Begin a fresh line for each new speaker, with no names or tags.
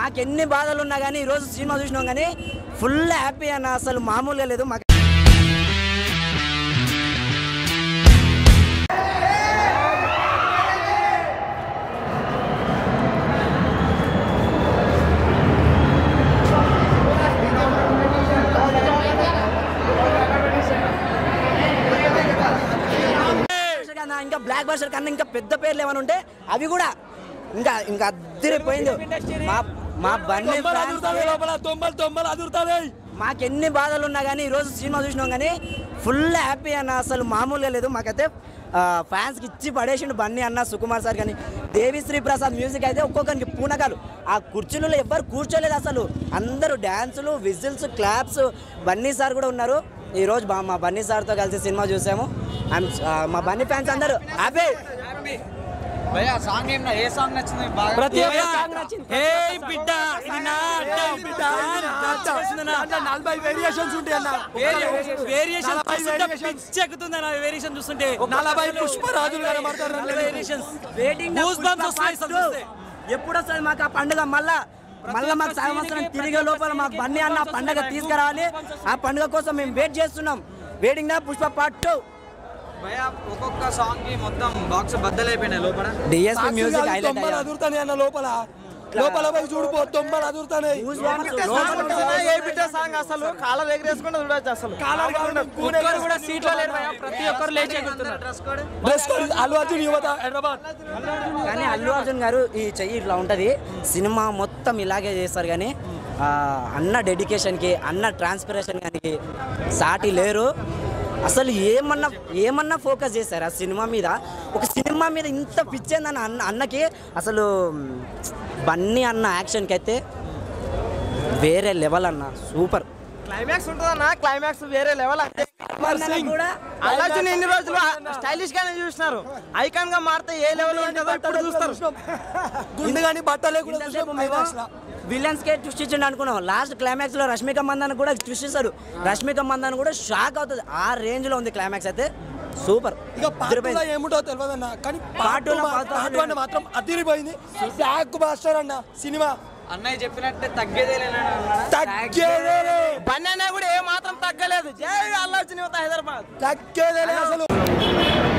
మాకు ఎన్ని బాధలు ఉన్నా కానీ ఈరోజు సినిమా చూసినాం కానీ ఫుల్ హ్యాపీ అన్న అసలు మామూలుగా లేదు మాకు కన్నా ఇంకా బ్లాక్ బస్టర్ కన్నా ఇంకా పెద్ద పేర్లు ఏమైనా ఉంటే అవి కూడా ఇంకా ఇంకా అద్దరిపోయింది మా మా బన్నీ fans- మాకు ఎన్ని బాధలు ఉన్నా కానీ ఈరోజు సినిమా చూసినాం కానీ ఫుల్ హ్యాపీ అన్న అసలు మామూలుగా లేదు మాకైతే ఆ, ఫ్యాన్స్కి ఇచ్చి పడేసిండు బన్నీ అన్న సుకుమార్ సార్ కానీ దేవిశ్రీ ప్రసాద్ మ్యూజిక్ అయితే ఒక్కొక్కరికి పూనకాలు ఆ కుర్చీలలో ఎవ్వరు కూర్చోలేదు అసలు అందరూ డ్యాన్సులు విజిల్స్ క్లాప్స్ బన్నీ సార్ కూడా ఉన్నారు ఈరోజు బా- మా బన్నీ సార్తో కలిసి సినిమా చూసాము I'm- ఆ, మా బన్నీ ఫ్యాన్స్ అందరూ హ్యాపీ
భయ్యా సాంగ్ ఏం ఏ సాంగ్ నచ్చింది బాగా
ప్రతి ఒక్క
ఏ
సాంగ్
నచ్చింది?
ఏ బిడ్డ ఇది నా అడ్డ, బిడ్డ, ఇది నా అడ్డ.
నలభై వేరియేషన్స్ ఉంటాయి అన్న
వేరియేషన్ వేరియేషన్
నలభై
చూస్తుంటే
variations.
పిచ్చెక్కుతుంది అన్న వేరియేషన్ చూస్తుంటే
నలభై పుష్పరాజులు కనబడతారు
నలభై వేరియేషన్స్
వెయిటింగ్
Goose bumps వస్తాయి అసలు చూస్తే.
ఎప్పుడు వస్తుంది మాకు ఆ పండుగ మళ్ళా మళ్ళా మాకు సంవత్సరం తిరిగే లోపల మాకు బన్నీ అన్న ఆ పండుగ తీసుకురావాలి ఆ పండుగ కోసం మేము వెయిట్ చేస్తున్నాం వెయిటింగ్ నా పుష్ప పార్ట్ టూ
భయ్యా ఒక్కొక్క సాంగ్ కి మొత్తం బాక్స్ బద్దలైపోయినాయి లోపల
డిఎస్పీ మ్యూజిక్ హైలైట్
తొమ్మలు అదురుతానే అన్న లోపల లోపల పోయి చూడిపో తొమ్మలు అదురుతానే
ఏ బిడ్డ సాంగ్ అసలు కాలర్ ఎగరేసుకుంటే చూడొచ్చు అసలు
ఒక్కరు కూడా సీట్లో లేరు భయ్యా. ప్రతి ఒక్కరు లేచి ఎగురుతున్నారు
dress code
dress code Allu Arjun యువత హైదరాబాద్
కానీ అల్లు అర్జున్ గారు ఈ చెయ్యి ఇట్లా ఉంటుంది సినిమా మొత్తం ఇలాగే చేస్తారు కానీ ఆ, అన్న డెడికేషన్కి అన్న ట్రాన్స్పిరేషన్ కానీ సాటి లేరు అసలు ఏమన్నా ఏమన్నా ఫోకస్ చేశారు ఆ సినిమా మీద ఒక సినిమా మీద ఇంత పిచ్చేందని అన్న అన్నకి అసలు బన్నీ అన్న యాక్షన్కి అయితే వేరే లెవెల్ అన్న సూపర్
క్లైమాక్స్ ఉంటుందన్న క్లైమాక్స్ వేరే లెవెల్
కూడా
అల్లాజున్ ఎన్ని రోజులు స్టైలిష్ గానే చూసినారు ఐకాన్ గా మారితే ఏ లెవెల్ ఉంటుందో ఇప్పుడు చూస్తారు
గుండె కానీ బట్టలే కూడా
ఇంతసేపు
చూసినాం
మేము
IMAX లా.
విలన్స్ కే ట్విస్ట్ ఇచ్చిండు అనుకున్నాం లాస్ట్ క్లైమాక్స్ లో రష్మిక మందాన కూడా ట్విస్ట్ ఇస్తారు రష్మిక మందాన కూడా షాక్ అవుతుంది ఆ రేంజ్ లో ఉంది క్లైమాక్స్ అయితే సూపర్
ఇక పార్ట్ టూలో ఏముంటో తెలియదు అన్న కానీ పార్ట్ టూ
టూలో మాత్రం
పార్ట్ వన్ మాత్రం అదిరిపోయింది బ్లాక్ బాస్టర్ అన్న సినిమా
అన్నయ్య చెప్పినట్టే తగ్గేదే
తగ్గేదే
బన్నీ అన్న కూడా ఏ మాత్రం తగ్గలేదు జై అల్లాజున్ యువత హైదరాబాద్
తగ్గేదే అసలు